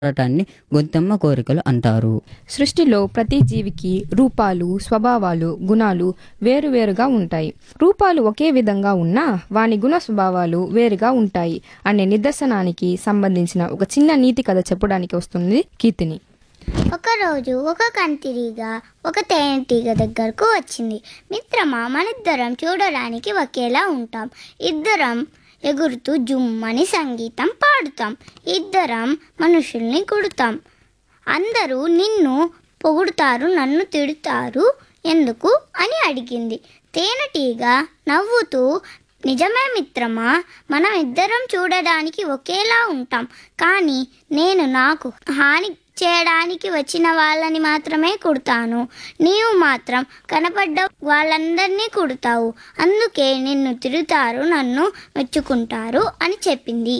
మారటాన్ని గొంతెమ్మ కోరికలు అంటారు సృష్టిలో ప్రతి జీవికి రూపాలు స్వభావాలు గుణాలు వేరువేరుగా ఉంటాయి రూపాలు ఒకే విధంగా ఉన్నా వాని గుణ స్వభావాలు వేరుగా ఉంటాయి అనే నిదర్శనానికి సంబంధించిన ఒక చిన్న నీతి కథ చెప్పడానికి వస్తుంది కీర్తిని ఒకరోజు ఒక కంతిరీగ ఒక తేనెటీగ దగ్గరకు వచ్చింది మిత్రమా మనిద్దరం చూడడానికి ఒకేలా ఉంటాం ఇద్దరం ఎగురుతూ జుమ్మని సంగీతం పాడుతాం ఇద్దరం మనుషుల్ని కుడతాం అందరూ నిన్ను పొగుడుతారు నన్ను తిడుతారు ఎందుకు అని అడిగింది తేనెటీగ నవ్వుతూ నిజమే మిత్రమా మనం ఇద్దరం చూడడానికి ఒకేలా ఉంటాం కానీ నేను నాకు హాని చేయడానికి వచ్చిన వాళ్ళని మాత్రమే కుడతాను నీవు మాత్రం కనపడ్డ వాళ్ళందరినీ కుడతావు అందుకే నిన్ను తిరుగుతారు నన్ను మెచ్చుకుంటారు అని చెప్పింది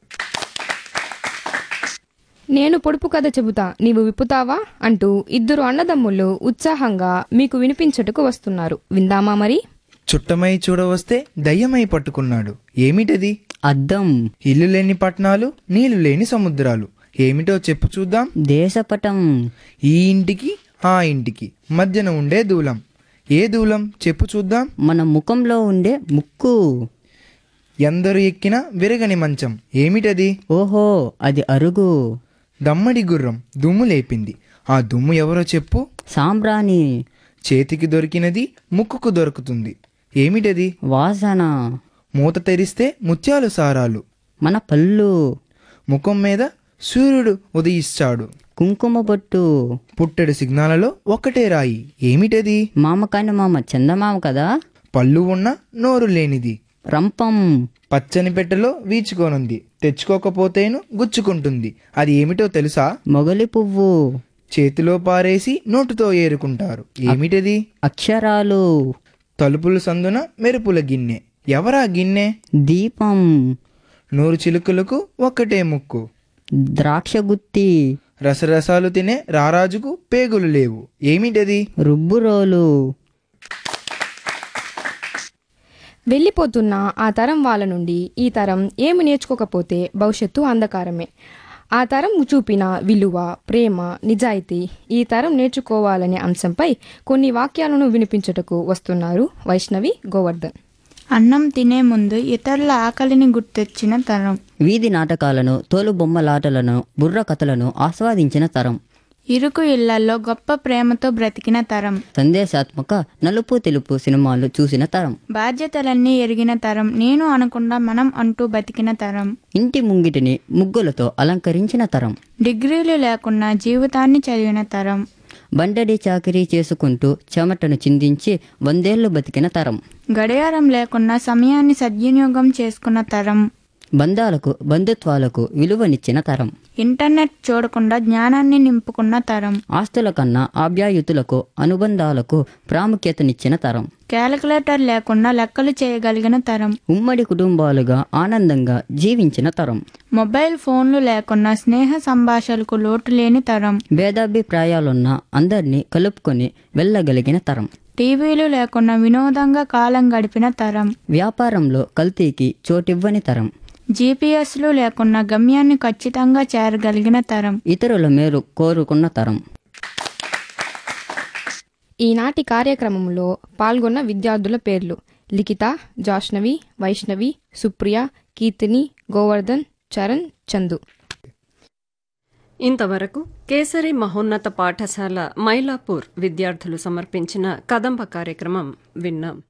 నేను పొడుపు కథ చెబుతా నీవు విప్పుతావా అంటూ ఇద్దరు అన్నదమ్ములు ఉత్సాహంగా మీకు వినిపించటకు వస్తున్నారు విందామా మరి చుట్టమై చూడవస్తే దయ్యమై పట్టుకున్నాడు ఏమిటది అద్దం ఇల్లు లేని పట్టణాలు నీళ్లు లేని సముద్రాలు ఏమిటో చెప్పు చూద్దాం దేశపటం ఈ ఇంటికి ఆ ఇంటికి మధ్యన ఉండే దూలం ఏ దూలం చెప్పు చూద్దాం మన ముఖంలో ఉండే ముక్కు ఎందరు ఎక్కినా విరగని మంచం ఏమిటది ఓహో అది అరుగు దమ్మడి గుర్రం దుమ్ము లేపింది ఆ దుమ్ము ఎవరో చెప్పు సాంబ్రాణి చేతికి దొరికినది ముక్కుకు దొరుకుతుంది ఏమిటది వాసన మూత తెరిస్తే ముత్యాలు సారాలు మన పళ్ళు ముఖం మీద సూర్యుడు ఉదయిస్తాడు కుంకుమ బొట్టు పుట్టెడు సిగ్నాలలో ఒక్కటే రాయి ఏమిటది మామ కాని మామ చందమామ కదా పళ్ళు ఉన్న నోరు లేనిది రంపం పచ్చని పెట్టెలో వీచుకోనుంది తెచ్చుకోకపోతేను గుచ్చుకుంటుంది అది ఏమిటో తెలుసా మొగలి పువ్వు చేతిలో పారేసి నోటుతో ఏరుకుంటారు ఏమిటది అక్షరాలు తలుపుల సందున మెరుపుల గిన్నె ఎవరా గిన్నె దీపం నూరు చిలుకలకు ఒక్కటే ముక్కు ద్రాక్ష గుత్తి రసరసాలు తినే రారాజుకు పేగులు లేవు ఏమిటది రుబ్బురోలు వెళ్ళిపోతున్న ఆ తరం వాళ్ళ నుండి ఈ తరం ఏమి నేర్చుకోకపోతే భవిష్యత్తు అంధకారమే ఆ తరం చూపిన విలువ ప్రేమ నిజాయితీ ఈ తరం నేర్చుకోవాలనే అంశంపై కొన్ని వాక్యాలను వినిపించుటకు వస్తున్నారు వైష్ణవి గోవర్ధన్ అన్నం తినే ముందు ఇతరుల ఆకలిని గుర్తొచ్చిన తరం వీధి నాటకాలను తోలు బొమ్మలాటలను బుర్ర కథలను ఆస్వాదించిన తరం ఇరుకు ఇళ్లలో గొప్ప ప్రేమతో బ్రతికిన తరం సందేశాత్మక నలుపు తెలుపు సినిమాలు చూసిన తరం బాధ్యతలన్నీ ఎరిగిన తరం నేను అనకుండా మనం అంటూ బతికిన తరం ఇంటి ముంగిటిని ముగ్గులతో అలంకరించిన తరం డిగ్రీలు లేకున్నా జీవితాన్ని చదివిన తరం బండడి చాకిరీ చేసుకుంటూ చెమటను చిందించి వందేళ్లు బతికిన తరం గడియారం లేకున్నా సమయాన్ని సద్వినియోగం చేసుకున్న తరం బంధాలకు బంధుత్వాలకు విలువనిచ్చిన తరం ఇంటర్నెట్ చూడకుండా జ్ఞానాన్ని నింపుకున్న తరం ఆస్తుల కన్నా ఆప్యాయుతులకు అనుబంధాలకు ప్రాముఖ్యతనిచ్చిన తరం క్యాలిక్యులేటర్ లేకుండా లెక్కలు చేయగలిగిన తరం ఉమ్మడి కుటుంబాలుగా ఆనందంగా జీవించిన తరం మొబైల్ ఫోన్లు లేకున్నా స్నేహ సంభాషణలకు లోటు లేని తరం భేదాభిప్రాయాలున్న అందరినీ కలుపుకొని వెళ్ళగలిగిన తరం టీవీలు లేకున్నా వినోదంగా కాలం గడిపిన తరం వ్యాపారంలో కల్తీకి చోటివ్వని తరం జీపీఎస్లు లేకున్నా గమ్యాన్ని ఖచ్చితంగా చేరగలిగిన తరం ఇతరుల మేలు కోరుకున్న తరం ఈనాటి కార్యక్రమంలో పాల్గొన్న విద్యార్థుల పేర్లు లిఖిత జాష్నవి వైష్ణవి సుప్రియ కీర్తిని గోవర్ధన్ చరణ్ చందు ఇంతవరకు కేసరి మహోన్నత పాఠశాల మైలాపూర్ విద్యార్థులు సమర్పించిన కదంబ కార్యక్రమం విన్నాం